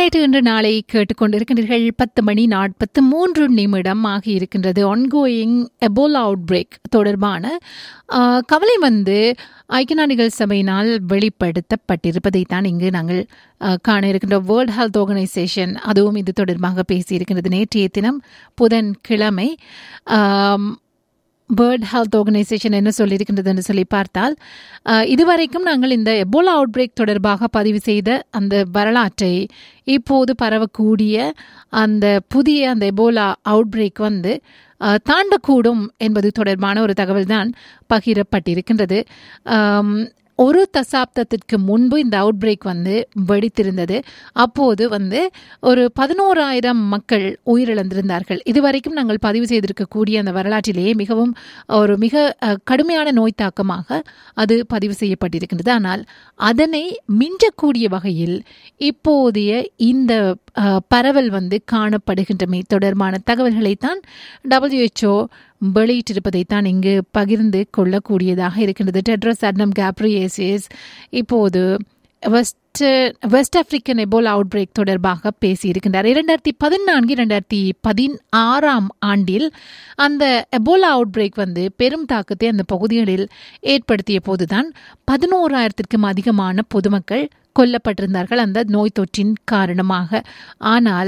நேற்று இன்று நாளை கேட்டுக்கொண்டிருக்கின்றீர்கள் பத்து மணி நாற்பத்து மூன்று நிமிடம் ஆகியிருக்கின்றது ஆன்கோயிங் எபோலா அவுட் பிரேக் தொடர்பான ஆ, கவலை வந்து ஐக்கிய நாடுகள் சபையினால் வெளிப்படுத்தப்பட்டிருப்பதை தான் இங்கு நாங்கள் ஆ, காண இருக்கின்ற வேர்ல்ட் ஹெல்த் ஆர்கனைசேஷன் அதுவும் இது தொடர்பாக பேசியிருக்கின்றது நேற்றைய தினம் புதன்கிழமை ஆம், வேர்ல்ட் ஹெல்த் ஆர்கனைசேஷன் என்ன சொல்லியிருக்கின்றது என்று சொல்லி பார்த்தால் அஹ், இதுவரைக்கும் நாங்கள் இந்த எபோலா அவுட் பிரேக் தொடர்பாக பதிவு செய்த அந்த வரலாற்றை இப்போது பரவக்கூடிய அந்த புதிய அந்த எபோலா அவுட் பிரேக் வந்து அஹ், தாண்டக்கூடும் என்பது தொடர்பான ஒரு தகவல் தான் பகிரப்பட்டிருக்கின்றது ஆம், ஒரு தசாப்தத்திற்கு முன்பு இந்த அவுட் பிரேக் வந்து வெடித்திருந்தது அப்போது வந்து ஒரு பதினோராயிரம் மக்கள் உயிரிழந்திருந்தார்கள் இதுவரைக்கும் நாங்கள் பதிவு செய்திருக்கக்கூடிய அந்த வரலாற்றிலேயே மிகவும் ஒரு மிக அஹ், கடுமையான நோய் தாக்கமாக அது பதிவு செய்யப்பட்டிருக்கின்றது ஆனால் அதனை மிஞ்சக்கூடிய வகையில் இப்போதைய இந்த அஹ், பரவல் வந்து காணப்படுகின்றமை தொடர்பான தகவல்களைத்தான் டபிள்யூஹெச்ஓ வெளியிட்டிருப்பதைத்தான் இங்கு பகிர்ந்து கொள்ளக்கூடியதாக இருக்கின்றது டெட்ரஸ் அட்னம் கேப்ரியேசிஸ் இப்போது west west African Ebola outbreak தொடர்பாக பேசியிருக்கின்றார் இரண்டாயிரத்தி பதினான்கு இரண்டாயிரத்தி பதினாறாம் ஆண்டில் அந்த எபோலா அவுட் பிரேக் வந்து பெரும் தாக்கத்தை அந்த பகுதிகளில் ஏற்படுத்திய போதுதான் பதினோராயிரத்திற்கும் அதிகமான பொதுமக்கள் கொல்லப்பட்டிருந்தார்கள் அந்த நோய் தொற்றின் காரணமாக ஆனால்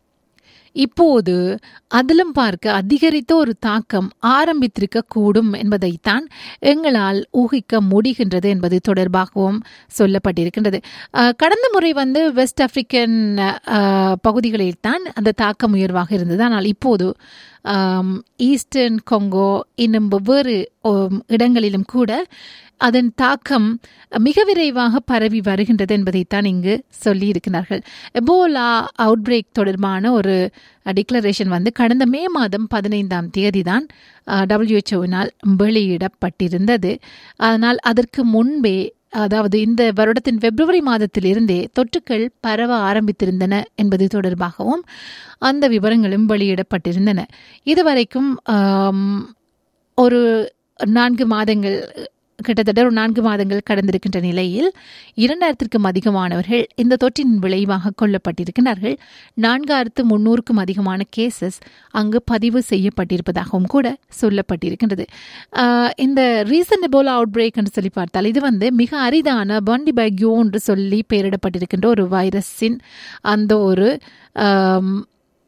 இப்போது அதிலும் பார்க்க அதிகரித்த ஒரு தாக்கம் ஆரம்பித்திருக்க கூடும் என்பதைத்தான் எங்களால் ஊகிக்க முடிகின்றது என்பது தொடர்பாகவும் சொல்லப்பட்டிருக்கின்றது அஹ், கடந்த முறை வந்து வெஸ்ட் ஆப்பிரிக்கன் அஹ், பகுதிகளில் தான் அந்த தாக்கம் உயர்வாக இருந்தது ஆனால் இப்போது ஆம், ஈஸ்டர்ன் கொங்கோ இன்னும் வெவ்வேறு உம், இடங்களிலும் கூட அதன் தாக்கம் மிக விரைவாக பரவி வருகின்றது என்பதைத்தான் இங்கு சொல்லி இருக்கிறார்கள் எபோலா அவுட் பிரேக் தொடர்பான ஒரு டிக்ளரேஷன் வந்து கடந்த மே மாதம் பதினைந்தாம் தேதி தான் டபிள்யூஹெச்ஓவினால் வெளியிடப்பட்டிருந்தது ஆனால் அதற்கு முன்பே அதாவது இந்த வருடத்தின் பிப்ரவரி மாதத்திலிருந்தே தொற்றுக்கள் பரவ ஆரம்பித்திருந்தன என்பது தொடர்பாகவும் அந்த விவரங்களும் வெளியிடப்பட்டிருந்தன இதுவரைக்கும் ஆம், ஒரு நான்கு மாதங்கள் கிட்டத்தட்ட ஒரு நான்கு மாதங்கள் கடந்திருக்கின்ற நிலையில் இரண்டாயிரத்திற்கும் அதிகமானவர்கள் இந்த தொற்றின் விளைவாக கொல்லப்பட்டிருக்கிறார்கள் நான்காயிரத்து முன்னூறுக்கும் அதிகமான கேசஸ் அங்கு பதிவு செய்யப்பட்டிருப்பதாகவும் கூட சொல்லப்பட்டிருக்கின்றது ஆஹ் இந்த ரீசன்ட் எபோலா அவுட் பிரேக் என்று சொல்லி பார்த்தால் இது வந்து மிக அரிதான பண்டி பைக்யோ என்று சொல்லி பெயரிடப்பட்டிருக்கின்ற ஒரு வைரஸின் அந்த ஒரு ஆம்,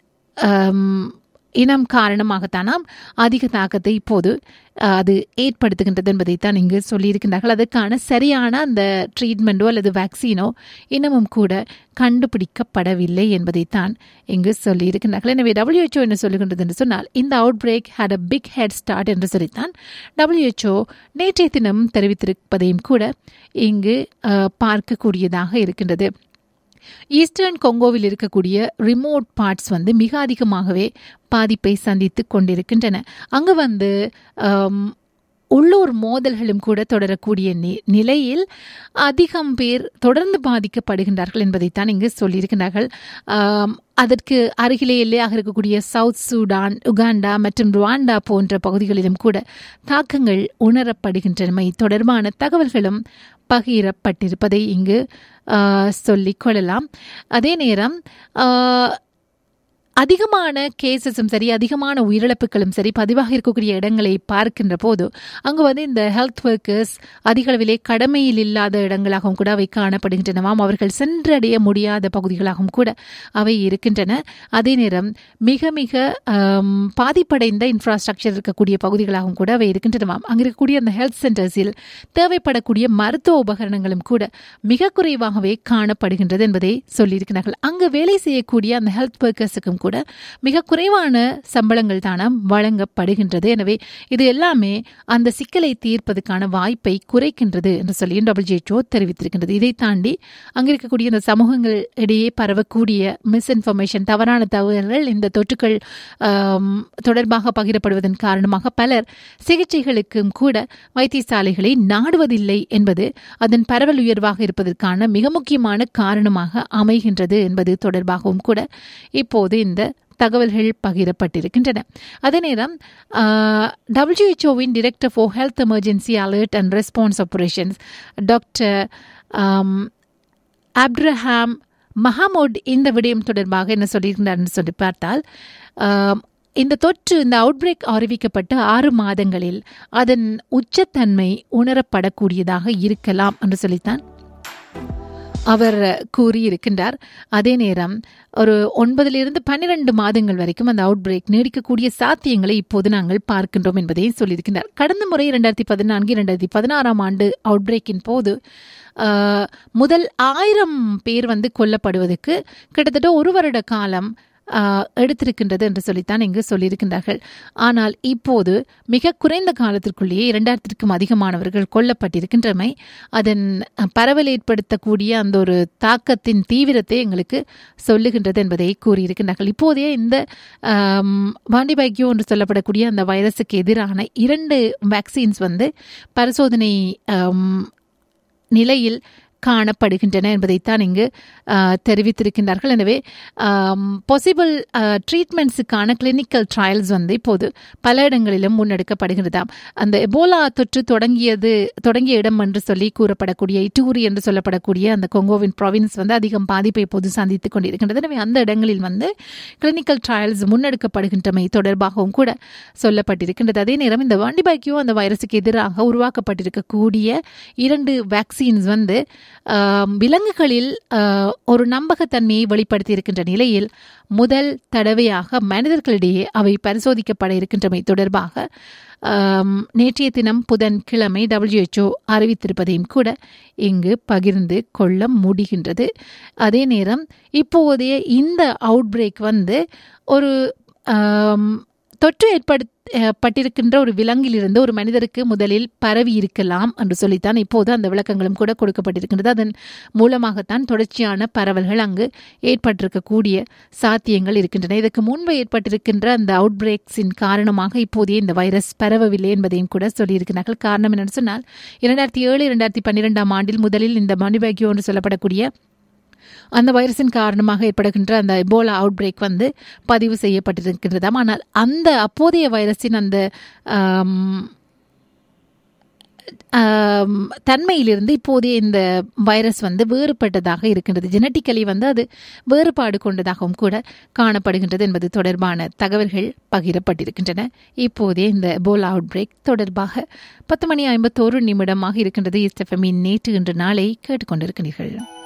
ஆம், இனம் காரணமாகத்தானாம் அதிக தாக்கத்தை இப்போது அஹ், அது ஏற்படுத்துகின்றது என்பதைத்தான் இங்கு சொல்லியிருக்கின்றார்கள் அதற்கான சரியான அந்த ட்ரீட்மெண்ட்டோ அல்லது வேக்சினோ இன்னமும் கூட கண்டுபிடிக்கப்படவில்லை என்பதைத்தான் இங்கு சொல்லியிருக்கின்றார்கள் எனவே WHO என்ன சொல்லுகின்றது என்று சொன்னால் இந்த outbreak had a big head start என்று சொல்லித்தான் WHO நேற்றைய தினம் தெரிவித்திருப்பதையும் கூட இங்கு அஹ், பார்க்கக்கூடியதாக இருக்கின்றது ஈஸ்டர்ன் கொங்கோவில் இருக்கக்கூடிய ரிமோட் பார்ட்ஸ் வந்து மிக அதிகமாகவே பாதிப்பை சந்தித்து கொண்டிருக்கின்றன அங்கு வந்து ஆம், உள்ளூர் மோதல்களும் கூட தொடரக்கூடிய நி- நிலையில் அதிகம் பேர் தொடர்ந்து பாதிக்கப்படுகின்றார்கள் என்பதைத்தான் இங்கு சொல்லியிருக்கிறார்கள் ஆம், அதற்கு அருகிலே எல்லையாக இருக்கக்கூடிய சவுத் சூடான் உகாண்டா மற்றும் ருவாண்டா போன்ற பகுதிகளிலும் கூட தாக்கங்கள் உணரப்படுகின்றமை தொடர்பான தகவல்களும் பகிரப்பட்டிருப்பதை இங்கு ஆஹ், சொல்லிக் கொள்ளலாம் அதே நேரம் ஆஹ், அதிகமான கேசஸும் சரி அதிகமான உயிரிழப்புகளும் சரி பதிவாக இருக்கக்கூடிய இடங்களை பார்க்கின்ற போது அங்கு வந்து இந்த ஹெல்த் ஒர்க்கர்ஸ் அதிக அளவிலே கடமையில் இல்லாத இடங்களாகவும் கூட அவை காணப்படுகின்றனவாம் அவர்கள் சென்றடைய முடியாத பகுதிகளாகவும் கூட அவை இருக்கின்றன அதே நேரம் மிக மிக ஆம், பாதிப்படைந்த இன்ஃப்ராஸ்ட்ரக்சர் இருக்கக்கூடிய பகுதிகளாகவும் கூட அவை இருக்கின்றனவாம் அங்கு இருக்கக்கூடிய அந்த ஹெல்த் சென்டர்ஸில் தேவைப்படக்கூடிய மருத்துவ உபகரணங்களும் கூட மிக குறைவாகவே காணப்படுகின்றது என்பதை சொல்லியிருக்கிறார்கள் அங்கு வேலை செய்யக்கூடிய அந்த ஹெல்த் ஒர்க்கர்ஸுக்கும் கூட மிக குறைவான சம்பளங்கள் தானம் வழங்கப்படுகின்றது எனவே இது எல்லாமே அந்த சிக்கலை தீர்ப்பதற்கான வாய்ப்பை குறைக்கின்றது என்று சொல்லி டபிள்யூஹெச்ஓ தெரிவித்திருக்கின்றது இதை தாண்டி அங்கு இருக்கக்கூடிய இந்த சமூகங்கள் இடையே பரவக்கூடிய மிஸ்இன்ஃபர்மேஷன் தவறான தகவல்கள் இந்த தொற்றுக்கள் ஆம், தொடர்பாக பகிரப்படுவதன் காரணமாக பலர் சிகிச்சைகளுக்கும் கூட வைத்தியசாலைகளை நாடுவதில்லை என்பது அதன் பரவல் உயர்வாக இருப்பதற்கான மிக முக்கியமான காரணமாக அமைகின்றது என்பது தொடர்பாகவும் கூட இப்போது இந்த தகவல்கள் பகிரப்பட்டிருக்கின்றன அதே நேரம் டபிள்யூஹெச்ஓவின் director for health emergency alert and response operations doctor Abraham Mahamud இந்த விடயம் தொடர்பாக என்ன சொல்லியிருக்கிறார்னு சொல்லி பார்த்தால் ஆம், இந்த தொற்று இந்த அவுட்பிரேக் அறிவிக்கப்பட்ட ஆறு மாதங்களில் அதன் உச்சத்தன்மை உணரப்படக்கூடியதாக இருக்கலாம் என்று சொல்லித்தான் அவர் கூறியிருக்கின்றார் அதே நேரம் ஒரு ஒன்பதிலிருந்து பன்னிரண்டு மாதங்கள் வரைக்கும் அந்த அவுட் பிரேக் நீடிக்கக்கூடிய சாத்தியங்களை இப்போது நாங்கள் பார்க்கின்றோம் என்பதையும் சொல்லியிருக்கின்றார் கடந்த முறை இரண்டாயிரத்தி பதினான்கு இரண்டாயிரத்தி பதினாறாம் ஆண்டு அவுட் பிரேக்கின் போது ஆஹ், முதல் ஆயிரம் பேர் வந்து கொல்லப்படுவதற்கு கிட்டத்தட்ட ஒரு வருட காலம் ஆஹ், எடுத்திருக்கின்றது என்று சொல்லித்தான் இங்கு சொல்லியிருக்கின்றார்கள் ஆனால் இப்போது மிக குறைந்த காலத்திற்குள்ளேயே இரண்டாயிரத்திற்கும் அதிகமானவர்கள் கொல்லப்பட்டிருக்கின்றமை அதன் அஹ், பரவல் ஏற்படுத்தக்கூடிய அந்த ஒரு தாக்கத்தின் தீவிரத்தை எங்களுக்கு சொல்லுகின்றது என்பதை கூறியிருக்கின்றார்கள் இப்போதே இந்த வாண்டிபைக்கியோ என்று சொல்லப்படக்கூடிய அந்த வைரஸுக்கு எதிரான இரண்டு வேக்சின்ஸ் வந்து பரிசோதனை ஆம், நிலையில் காணப்படுகின்றன என்பதைத்தான் இங்கு ஆஹ், தெரிவித்திருக்கின்றார்கள் எனவே பாசிபிள் ட்ரீட்மெண்ட்ஸுக்கான கிளினிக்கல் ட்ரையல்ஸ் வந்து இப்போது பல இடங்களிலும் முன்னெடுக்கப்படுகிறதாம் அந்த எபோலா தொற்று தொடங்கியது தொடங்கிய இடம் என்று சொல்லி கூறப்படக்கூடிய இட்டூரி என்று சொல்லப்படக்கூடிய அந்த கொங்கோவின் ப்ராவின்ஸ் வந்து அதிகம் பாதிப்பை இப்போது சந்தித்துக் கொண்டிருக்கின்றது எனவே அந்த இடங்களில் வந்து கிளினிக்கல் ட்ரையல்ஸ் முன்னெடுக்கப்படுகின்றமை தொடர்பாகவும் கூட சொல்லப்பட்டிருக்கின்றது அதே நேரம் இந்த வாண்டிபாக்கியோ அந்த வைரஸுக்கு எதிராக உருவாக்கப்பட்டிருக்கக்கூடிய இரண்டு வேக்சின்ஸ் வந்து ஆம், விலங்குகளில் ஆ, ஒரு நம்பகத்தன்மையை வெளிப்படுத்தி இருக்கின்ற நிலையில் முதல் தடவையாக மனிதர்களிடையே அவை பரிசோதிக்கப்பட இருக்கின்றமை தொடர்பாக ஆம், நேற்றைய தினம் புதன்கிழமை WHO அறிவித்திருப்பதையும் கூட இங்கு பகிர்ந்து கொள்ள முடிகின்றது அதே நேரம் இப்போதைய இந்த அவுட் பிரேக் வந்து ஒரு ஆம், தொற்று ஏற்படுத்த பட்டிருக்கின்ற ஒரு விலங்கிலிருந்து ஒரு மனிதருக்கு முதலில் பரவி இருக்கலாம் என்று சொல்லித்தான் இப்போது அந்த விளக்கங்களும் கூட கொடுக்கப்பட்டிருக்கின்றது அதன் மூலமாகத்தான் தொடர்ச்சியான பரவல்கள் அங்கு ஏற்பட்டிருக்கக்கூடிய சாத்தியங்கள் இருக்கின்றன இதற்கு முன்பு ஏற்பட்டிருக்கின்ற அந்த அவுட் பிரேக்ஸின் காரணமாக இப்போதைய இந்த வைரஸ் பரவவில்லை என்பதையும் கூட சொல்லியிருக்கிறார்கள் காரணம் என்னன்னு சொன்னால் இரண்டாயிரத்தி ஏழு இரண்டாயிரத்தி பன்னிரெண்டாம் ஆண்டில் முதலில் இந்த மணிபேக்கியோ என்று சொல்லப்படக்கூடிய அந்த வைரஸின் காரணமாக ஏற்படுகின்ற அந்த எபோலா அவுட் பிரேக் வந்து பதிவு செய்யப்பட்டிருக்கின்றதாம் ஆனால் அந்த அப்போதைய வைரஸின் அந்த ஆம், ஆம், தன்மையிலிருந்து இப்போதைய இந்த வைரஸ் வந்து வேறுபட்டதாக இருக்கின்றது ஜெனட்டிக்கலி வந்து அது வேறுபாடு கொண்டதாகவும் கூட காணப்படுகின்றது என்பது தொடர்பான தகவல்கள் பகிரப்பட்டிருக்கின்றன இப்போதே இந்த எபோலா அவுட் பிரேக் தொடர்பாக பத்து மணி ஐம்பத்தோரு நிமிடமாக இருக்கின்றது இஸ்டெஃபமின் நேற்று இன்று நாளை கேட்டுக்கொண்டிருக்கிறீர்கள்